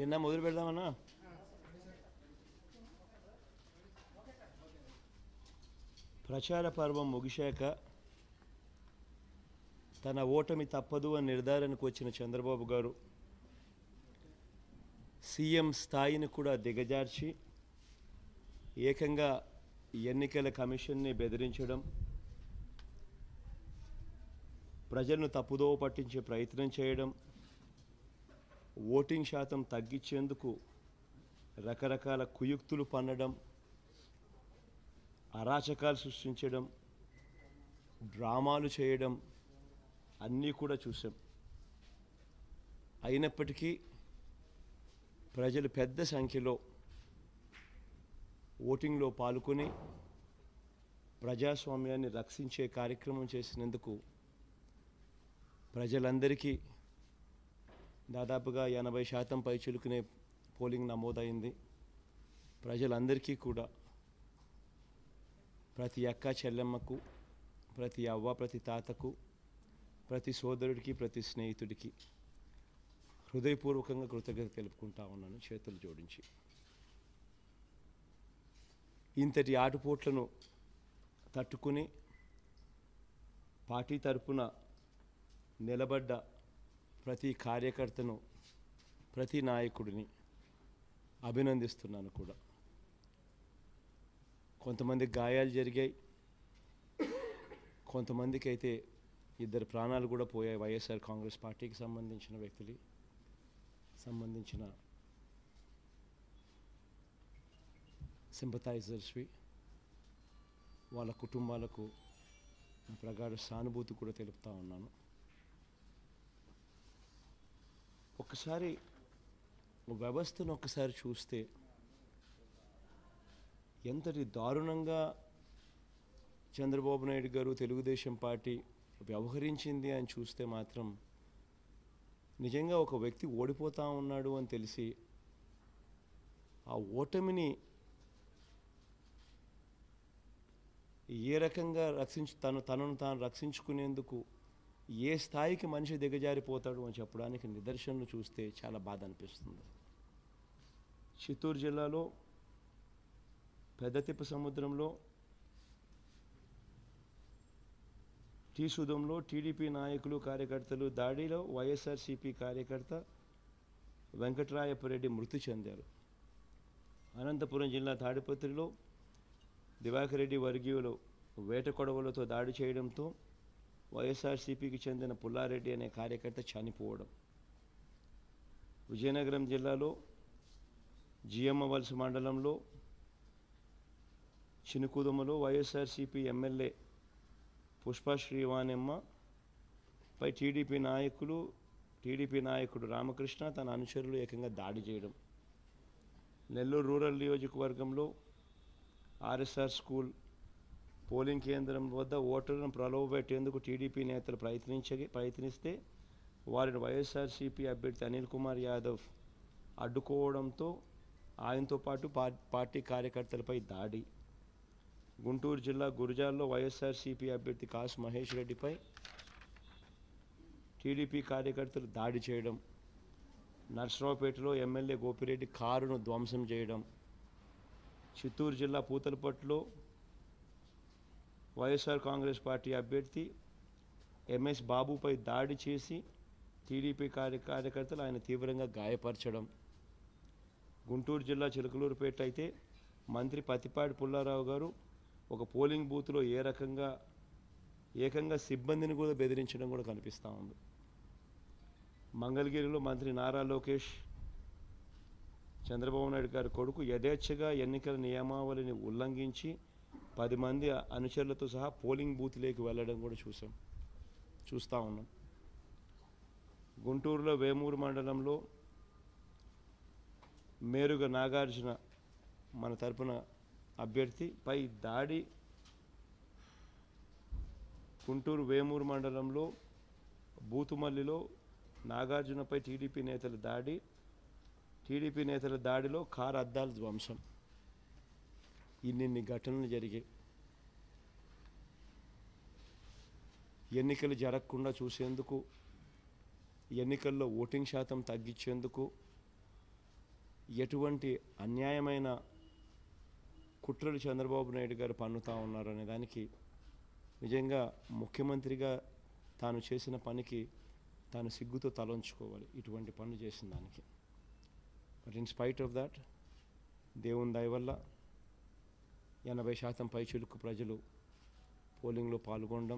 ఎన్నా మొదలు పెడదామన్నా ప్రచార పర్వం ముగిశాక తన ఓటమి తప్పదు అని నిర్ధారణకు వచ్చిన చంద్రబాబు గారు సీఎం స్థాయిని కూడా దిగజార్చి ఏకంగా ఎన్నికల కమిషన్ని బెదిరించడం ప్రజలను తప్పుదోవ పట్టించే ప్రయత్నం చేయడం ఓటింగ్ శాతం తగ్గించేందుకు రకరకాల కుయుక్తులు పన్నడం అరాచకాలు సృష్టించడం డ్రామాలు చేయడం అన్నీ కూడా చూసాం అయినప్పటికీ ప్రజలు పెద్ద సంఖ్యలో ఓటింగ్లో పాల్గొని ప్రజాస్వామ్యాన్ని రక్షించే కార్యక్రమం చేసినందుకు ప్రజలందరికీ దాదాపుగా ఎనభై శాతం పైచులుకునే పోలింగ్ నమోదైంది ప్రజలందరికీ కూడా ప్రతి అక్క చెల్లెమ్మకు ప్రతి అవ్వ ప్రతి తాతకు ప్రతి సోదరుడికి ప్రతి స్నేహితుడికి హృదయపూర్వకంగా కృతజ్ఞత తెలుపుకుంటా ఉన్నాను చేతులు జోడించి ఇంతటి ఆటుపోట్లను తట్టుకుని పార్టీ తరపున నిలబడ్డ ప్రతి కార్యకర్తను ప్రతి నాయకుడిని అభినందిస్తున్నాను కూడా కొంతమంది గాయాలు జరిగాయి కొంతమందికి అయితే ఇద్దరు ప్రాణాలు కూడా పోయాయి వైఎస్ఆర్ కాంగ్రెస్ పార్టీకి సంబంధించిన వ్యక్తులు సంబంధించిన సింపథైజర్స్వి వాళ్ళ కుటుంబాలకు నా ప్రగాఢ సానుభూతి కూడా తెలుపుతా ఉన్నాను ఒకసారి వ్యవస్థను ఒకసారి చూస్తే ఎంతటి దారుణంగా చంద్రబాబు నాయుడు గారు తెలుగుదేశం పార్టీ వ్యవహరించింది అని చూస్తే మాత్రం నిజంగా ఒక వ్యక్తి ఓడిపోతా ఉన్నాడు అని తెలిసి ఆ ఓటమిని ఏ రకంగా రక్షించు తను తనను తాను రక్షించుకునేందుకు ఏ స్థాయికి మనిషి దిగజారిపోతాడు అని చెప్పడానికి నిదర్శనలు చూస్తే చాలా బాధ అనిపిస్తుంది చిత్తూరు జిల్లాలో పెద్దతిప్ప సముద్రంలో టీ సుధంలో టీడీపీ నాయకులు కార్యకర్తలు దాడిలో వైఎస్ఆర్సీపీ కార్యకర్త వెంకటరాయపరెడ్డి మృతి చెందారు అనంతపురం జిల్లా తాడిపత్రిలో దివాకర్ రెడ్డి వర్గీయులు వేట కొడవలతో దాడి చేయడంతో వైఎస్ఆర్సీపీకి చెందిన పుల్లారెడ్డి అనే కార్యకర్త చనిపోవడం విజయనగరం జిల్లాలో జిఎమ్మ వలస మండలంలో చినుకుదుమలో వైఎస్ఆర్సీపీ ఎమ్మెల్యే పుష్ప శ్రీవాణెమ్మ పై టీడీపీ నాయకులు టీడీపీ నాయకుడు రామకృష్ణ తన అనుచరులు ఏకంగా దాడి చేయడం నెల్లూరు రూరల్ నియోజకవర్గంలో ఆర్ఎస్ఆర్ స్కూల్ పోలింగ్ కేంద్రం వద్ద ఓటర్లను ప్రలోభపెట్టేందుకు టీడీపీ నేతలు ప్రయత్నించ ప్రయత్నిస్తే వారిని వైఎస్ఆర్సీపీ అభ్యర్థి అనిల్ కుమార్ యాదవ్ అడ్డుకోవడంతో ఆయనతో పాటు పా- పార్టీ కార్యకర్తలపై దాడి గుంటూరు జిల్లా గురజాల్లో వైఎస్ఆర్సీపీ అభ్యర్థి కాసు మహేష్ రెడ్డిపై టీడీపీ కార్యకర్తలు దాడి చేయడం నర్సరావుపేటలో ఎమ్మెల్యే గోపిరెడ్డి కారును ధ్వంసం చేయడం చిత్తూరు జిల్లా పూతలపట్టులో వైఎస్ఆర్ కాంగ్రెస్ పార్టీ అభ్యర్థి ఎంఎస్ బాబుపై దాడి చేసి టీడీపీ కార్య కార్యకర్తలు ఆయన తీవ్రంగా గాయపరచడం గుంటూరు జిల్లా చిలకలూరుపేట అయితే మంత్రి పతిపాటి పుల్లారావు గారు ఒక పోలింగ్ బూత్లో ఏ రకంగా ఏకంగా సిబ్బందిని కూడా బెదిరించడం కూడా కనిపిస్తూ ఉంది మంగళగిరిలో మంత్రి నారా లోకేష్ చంద్రబాబు నాయుడు గారి కొడుకు యథేచ్ఛగా ఎన్నికల నియమావళిని ఉల్లంఘించి పది మంది అనుచరులతో సహా పోలింగ్ బూత్లోకి వెళ్ళడం కూడా చూసాం చూస్తూ ఉన్నాం గుంటూరులో వేమూరు మండలంలో మేరుగ నాగార్జున మన తరపున అభ్యర్థి పై దాడి గుంటూరు వేమూరు మండలంలో బూతుమల్లిలో నాగార్జునపై టీడీపీ నేతల దాడి టీడీపీ నేతల దాడిలో కారు అద్దాల ధ్వంసం ఇన్నిన్ని ఘటనలు జరిగాయి ఎన్నికలు జరగకుండా చూసేందుకు ఎన్నికల్లో ఓటింగ్ శాతం తగ్గించేందుకు ఎటువంటి అన్యాయమైన కుట్రలు చంద్రబాబు నాయుడు గారు పన్నుతా ఉన్నారు అనే దానికి నిజంగా ముఖ్యమంత్రిగా తాను చేసిన పనికి తాను సిగ్గుతో తలంచుకోవాలి ఇటువంటి పనులు చేసిన దానికి but in spite of that దేవుని దయ వల్ల ఎనభై శాతం పైచిలుకు ప్రజలు పోలింగ్లో పాల్గొనడం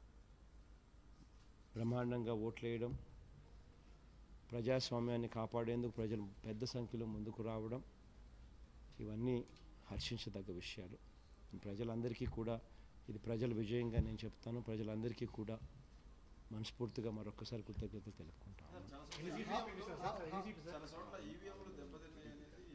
బ్రహ్మాండంగా ఓట్లేయడం ప్రజాస్వామ్యాన్ని కాపాడేందుకు ప్రజలు పెద్ద సంఖ్యలో ముందుకు రావడం ఇవన్నీ హర్షించదగ్గ విషయాలు ప్రజలందరికీ కూడా ఇది ప్రజల విజయంగా నేను చెప్తాను ప్రజలందరికీ కూడా మనస్ఫూర్తిగా మరొకసారి కృతజ్ఞతలు తెలుపుకుంటాను చాలా చోట్ల ఈవీఎంలు దెబ్బతిన్నాయి అనేది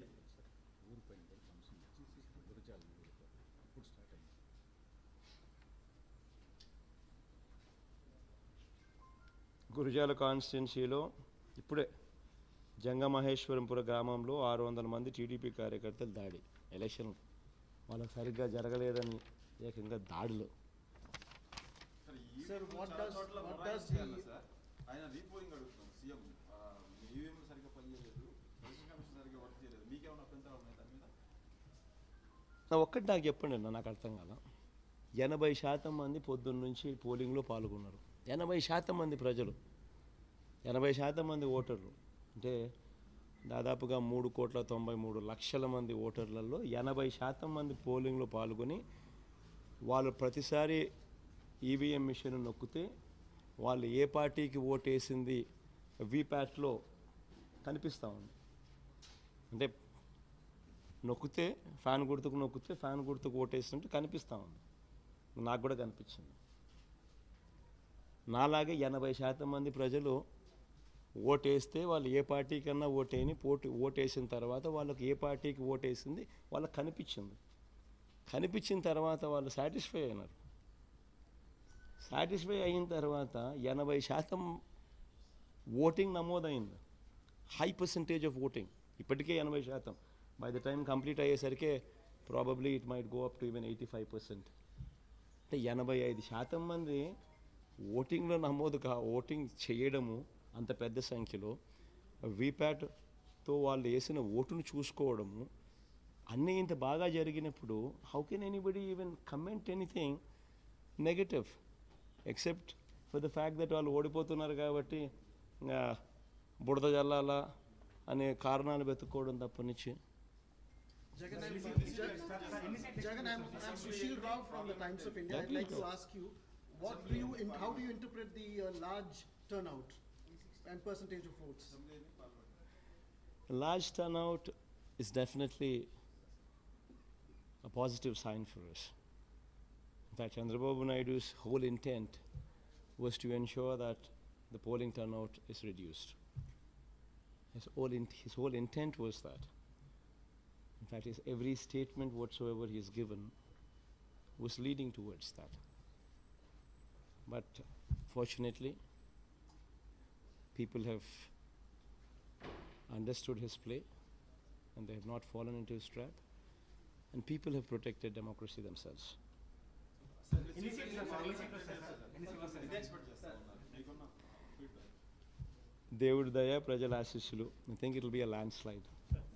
గురుజాల కాన్స్టిట్యున్సీలో ఇప్పుడే జంగమహేశ్వరంపుర గ్రామంలో ఆరు వందల మంది టీడీపీ కార్యకర్తలు దాడి ఎలక్షన్ వాళ్ళకి సరిగ్గా జరగలేదని ఏకంగా దాడులు సార్ ఈ Sir, what చాలా does- చోట్ల what మొరాయిస్ does the- చేయాలి సార్ ఆయన రీపోలింగ్ అడుగుతున్నాం సీఎం ఈవీఎంలు సరిగ్గా పనిచేయలేదు ఎలక్షన్ కమిషన్ సరిగ్గా వర్క్ చేయలేదు మీకేమైనా అభ్యంతరాలు ఉన్నాయి దాని మీద నా ఒక్కటి నాకు చెప్పండి అన్న నాకు అర్థం కాల ఎనభై శాతం మంది పొద్దున్న నుంచి పోలింగ్లో పాల్గొన్నారు ఎనభై శాతం మంది ప్రజలు ఎనభై శాతం మంది ఓటర్లు అంటే దాదాపుగా మూడు కోట్ల తొంభై మూడు లక్షల మంది ఓటర్లలో ఎనభై శాతం మంది పోలింగ్లో పాల్గొని వాళ్ళు ప్రతిసారి ఈవీఎం మిషన్ నొక్కితే వాళ్ళు ఏ పార్టీకి ఓటేసింది వీప్యాట్లో కనిపిస్తూ ఉంది అంటే నొక్కితే ఫ్యాన్ గుర్తుకు నొక్కితే ఫ్యాన్ గుర్తుకు ఓటేస్తుంటే కనిపిస్తూ ఉంది నాకు కూడా కనిపించింది నాలాగే ఎనభై శాతం మంది ప్రజలు ఓటేస్తే వాళ్ళు ఏ పార్టీకన్నా ఓటేని పోటీ ఓటేసిన తర్వాత వాళ్ళకి ఏ పార్టీకి ఓటేసింది వాళ్ళకి కనిపించింది కనిపించిన తర్వాత వాళ్ళు సాటిస్ఫై అయినారు సాటిస్ఫై అయిన తర్వాత ఎనభై శాతం ఓటింగ్ నమోదైంది హై పర్సంటేజ్ ఆఫ్ ఓటింగ్ ఇప్పటికే ఎనభై శాతం బై ద టైం కంప్లీట్ అయ్యేసరికి probably it might go up to even eighty five percent అంటే ఎనభై ఐదు శాతం మంది ఓటింగ్లో నమోదు కా ఓటింగ్ చేయడము అంత పెద్ద సంఖ్యలో వీప్యాట్తో వాళ్ళు వేసిన ఓటును చూసుకోవడము అన్నీ ఇంత బాగా జరిగినప్పుడు how can anybody even comment anything negative except for the fact that వాళ్ళు ఓడిపోతున్నారు కాబట్టి ఇంకా బుడద జల్లాలా అనే కారణాలు వెతుక్కోవడం తప్పనిచ్చి Jagan, I'm, Jagan, I'm, I'm Sushil Rao from the Times of India. I'd like to ask you, what do you, in, how do you interpret the uh, large turnout and percentage of votes? large turnout is definitely a positive sign for us. In fact, Chandrababu Naidu's whole intent was to ensure that the polling turnout is reduced. His whole, in, his whole intent was that. In fact, his every statement whatsoever he has given was leading towards that. But fortunately, people have understood his play and they have not fallen into his trap and people have protected democracy themselves. ఇది expect చేస్తా ఉన్నారు మీకున్న feedback దేవుడి దయ ప్రజల ఆశీస్సులు I think it be a landslide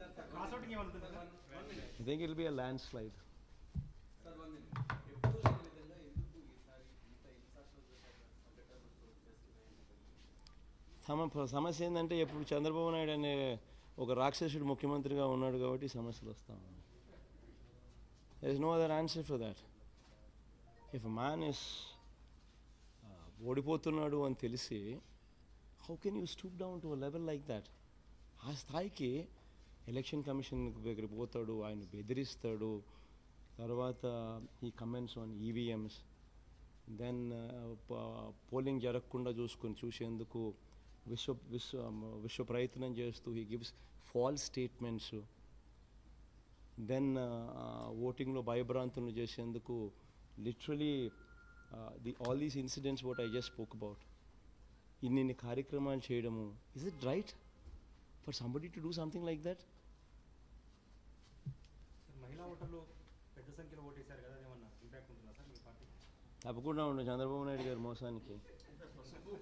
I think it be a landslide sir one minute ఎప్పుడు లేని విధంగా ఎందుకు ఈసారి ఇంత ఇన్సాస్టల్ సంఘటనలు చోటు చేసుకున్నాయని సమ ప్ర- సమస్య ఏంటంటే ఎప్పుడు చంద్రబాబు నాయుడు అనే ఒక రాక్షసుడు ముఖ్యమంత్రిగా ఉన్నాడు కాబట్టి ఈ సమస్యలు వస్తూ ఉన్నాయి there is no other answer for that if man is ఓడిపోతున్నాడు అని తెలిసి how can you stoop down to level like that ఆ స్థాయికి ఎలక్షన్ కమిషన్ దగ్గరికి పోతాడు ఆయన బెదిరిస్తాడు తర్వాత ఈ comments on EVMs then polling జరగకుండా చూసుకొని చూసేందుకు విశ్వ విశ్వ విశ్వ ప్రయత్నం చేస్తూ he gives false statements then ఓటింగ్లో భయభ్రాంతులను చేసేందుకు literally the all these incidents what I just spoke about ఇన్ని ఇన్ని కార్యక్రమాలు చేయడము is it right for somebody to do something like that sir మహిళా ఓటర్లు పెద్ద సంఖ్యలో ఓటేశారు కదా ఏమన్నా ఇంపాక్ట్ ఉంటుందా సార్ మీ పార్టీ తప్పకుండా ఉండు చంద్రబాబు నాయుడు గారి మోసానికి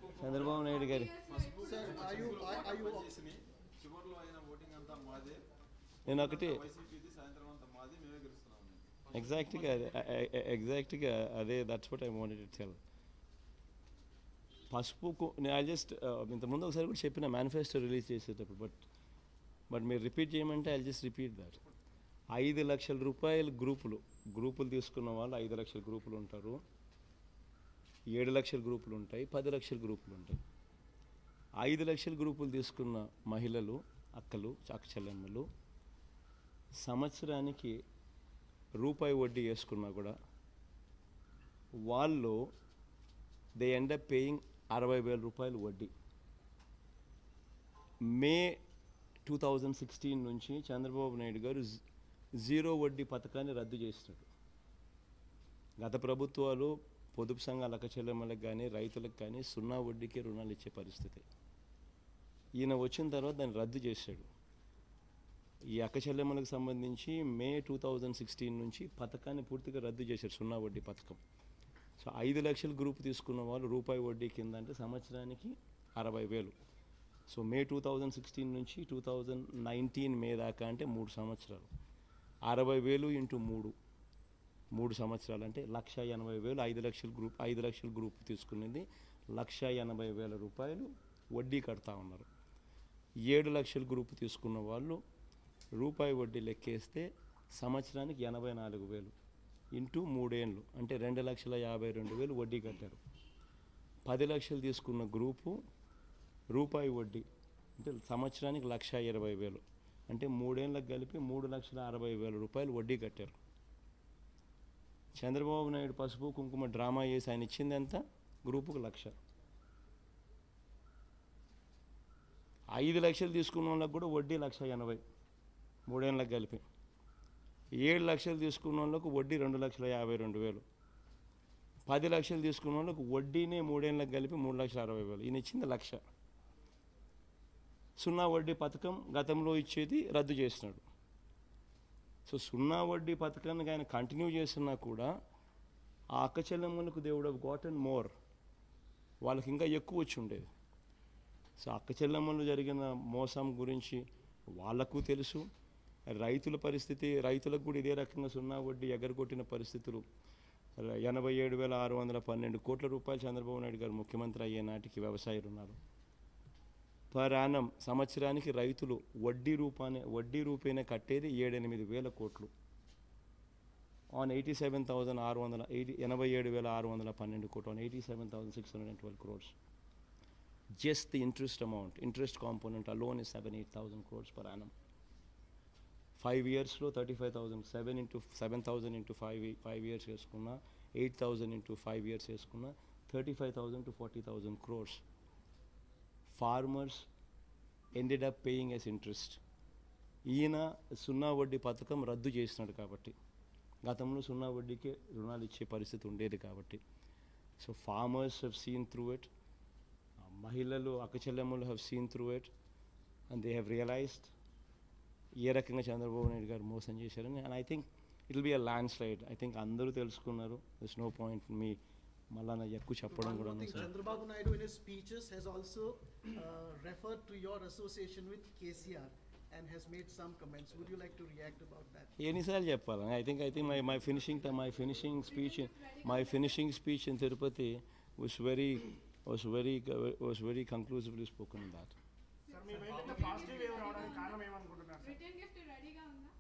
చంద్రబాబు నాయుడు గారి Sir, are you, are, are you, చేసి చివరిలో అయిన ఓటింగ్ అంతా మాదే నేను ఒకటి వైసీపీది సాయంత్రం అంతా మాది మేమే గెలుస్తున్నాం అని. ఎగ్జాక్ట్గా ఎగ్జాక్ట్గా అదే that's what I wanted to tell పసుపు నేను ఐ జస్ట్ ఇంతకుముందు ఒకసారి కూడా చెప్పిన మేనిఫెస్టో రిలీజ్ చేసేటప్పుడు బట్ బట్ మీరు రిపీట్ చేయమంటే ఐ జస్ట్ రిపీట్ దట్ ఐదు లక్షల రూపాయల గ్రూపులు గ్రూపులు తీసుకున్న వాళ్ళు ఐదు లక్షల గ్రూపులు ఉంటారు ఏడు లక్షల గ్రూపులు ఉంటాయి పది లక్షల గ్రూపులు ఉంటాయి ఐదు లక్షల గ్రూపులు తీసుకున్న మహిళలు అక్కలు అక్క చెల్లెమ్మలు సంవత్సరానికి రూపాయి వడ్డీ వేసుకున్నా కూడా వాళ్ళు దే ఎండ్ అప్ పేయింగ్ అరవై వేల రూపాయలు వడ్డీ మే టూ థౌజండ్ సిక్స్టీన్ నుంచి చంద్రబాబు నాయుడు గారు జీ- జీరో వడ్డీ పథకాన్ని రద్దు చేసినాడు గత ప్రభుత్వాలు పొదుపు సంఘాల చెల్లెమ్మలకు కానీ రైతులకు కానీ సున్నా వడ్డీకే రుణాలు ఇచ్చే పరిస్థితి ఈయన వచ్చిన తర్వాత దాన్ని రద్దు చేశాడు ఈ అక్క చెల్లెమ్మలకు సంబంధించి మే టూ థౌజండ్ సిక్స్టీన్ నుంచి పథకాన్ని పూర్తిగా రద్దు చేశారు సున్నా వడ్డీ పథకం సో ఐదు లక్షల గ్రూప్ తీసుకున్న వాళ్ళు రూపాయి వడ్డీ కింద అంటే సంవత్సరానికి అరవై వేలు so May two thousand sixteen నుంచి టూ థౌజండ్ నైన్టీన్ మే దాకా అంటే మూడు సంవత్సరాలు అరవై వేలు ఇంటూ మూడు మూడు సంవత్సరాలు అంటే లక్ష ఎనభై వేలు ఐదు లక్షల గ్రూప్ ఐదు లక్షల గ్రూప్ తీసుకునేది లక్ష ఎనభై వేల రూపాయలు వడ్డీ కడతా ఉన్నారు ఏడు లక్షల గ్రూప్ తీసుకున్న వాళ్ళు రూపాయి వడ్డీ లెక్కేస్తే సంవత్సరానికి ఎనభై నాలుగు వేలు ఇంటూ మూడేళ్ళు అంటే రెండు లక్షల యాభై రెండు వేలు వడ్డీ కట్టారు పది లక్షలు తీసుకున్న గ్రూపు రూపాయి వడ్డీ అంటే సంవత్సరానికి లక్ష ఇరవై వేలు అంటే మూడేళ్ళకి కలిపి మూడు లక్షల అరవై వేల రూపాయలు వడ్డీ కట్టారు చంద్రబాబు నాయుడు పసుపు కుంకుమ డ్రామా చేసి ఆయన ఇచ్చింది ఎంత గ్రూపుకు లక్ష ఐదు లక్షలు తీసుకున్న వాళ్ళకి కూడా వడ్డీ లక్ష ఎనభై మూడేళ్ళకి కలిపి ఏడు లక్షలు తీసుకున్న వాళ్ళకు వడ్డీ రెండు లక్షల యాభై రెండు వేలు పది లక్షలు తీసుకున్న వాళ్ళకు వడ్డీనే మూడేళ్ళకి కలిపి మూడు లక్షల అరవై వేలు ఈయన ఇచ్చింది లక్ష సున్నా వడ్డీ పథకం గతంలో ఇచ్చేది రద్దు చేసినాడు సో సున్నా వడ్డీ పథకాన్ని ఆయన కంటిన్యూ చేస్తున్నా కూడా ఆ అక్క చెల్లెమ్మలకు దేవుడు గాట్ అండ్ మోర్ వాళ్ళకి ఇంకా ఎక్కువ వచ్చి ఉండేది సో అక్క చెల్లెమ్మలు జరిగిన మోసం గురించి వాళ్ళకు తెలుసు రైతుల పరిస్థితి రైతులకు కూడా ఇదే రకంగా సున్నా వడ్డీ ఎగరగొట్టిన పరిస్థితులు ర- ఎనభై ఏడు వేల ఆరు వందల పన్నెండు కోట్ల రూపాయలు చంద్రబాబు నాయుడు గారు ముఖ్యమంత్రి అయ్యే నాటికి వ్యవసాయ రుణాలు పర్ యానం సంవత్సరానికి రైతులు వడ్డీ రూపానే వడ్డీ రూపేనే కట్టేది ఏడెనిమిది వేల కోట్లు ఆన్ ఎయిటీ సెవెన్ థౌజండ్ ఆరు వందల ఎయిటీ ఎనభై ఏడు వేల ఆరు వందల పన్నెండు కోట్లు on eighty seven thousand six hundred and twelve crores just the interest amount, interest component alone is seven, eight thousand crores per annum. Five years లో thirty five thousand seven into seven thousand into five five years వేసుకున్నా eight thousand into five years వేసుకున్నా thirty five thousand to forty thousand crores farmers ended up paying as interest ఈయన సున్నా వడ్డీ పథకం రద్దు చేసినాడు కాబట్టి గతంలో సున్నా వడ్డీకే రుణాలు ఇచ్చే పరిస్థితి ఉండేది కాబట్టి so farmers have seen through it మహిళలు అక్కచెల్లెమ్మలు have seen through it and they have realised ఏ రకంగా చంద్రబాబు నాయుడు గారు మోసం చేశారని and I think it will be a landslide I think అందరూ తెలుసుకున్నారు దిస్ నో పాయింట్ మీ మళ్ళా నా ఎక్కువ చెప్పడం One కూడా more thing, అనవసరం. Chandrababu Naidu in his speeches has also uh, referred to your association with KCR and has made some comments. Would you like to react about that? ఎన్నిసార్లు చెప్పాలి I think I think my my finishing my finishing speech my finishing speech in Tirupati was very was very was very conclusively spoken in that sir మీ వైపు ఇంకా positive wave రావడానికి కారణం ఏమనుకుంటున్నారు sir return gift రెడీగా ఉందా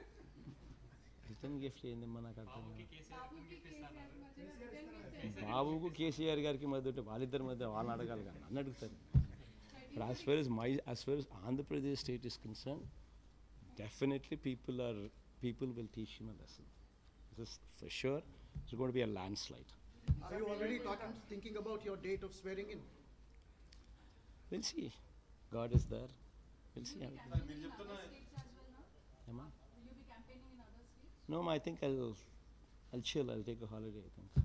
రిటర్న్ గిఫ్ట్ ఏందమ్మా నాకు అర్థం కాదు. బాబుకి కేసీఆర్ మధ్యలో రిటర్న్ గిఫ్ట్ బాబుకు కేసీఆర్ గారికి మధ్య ఉంటే వాళ్ళిద్దరి మధ్య వాళ్ళని అడగాలి కానీ నన్ను అడుగుతారు But as far as my, as far as Andhra Pradesh state is concerned, definitely people are, people will teach him a lesson. This is for sure, it's going to be a landslide. Are you already talking, thinking about your date of swearing in? We'll see. God is there. We'll see. how it goes. మీరు చెప్తున్న states as well now? Emma? Will you be campaigning in other states? No, I think I'll, I'll chill. I'll take a holiday. I think.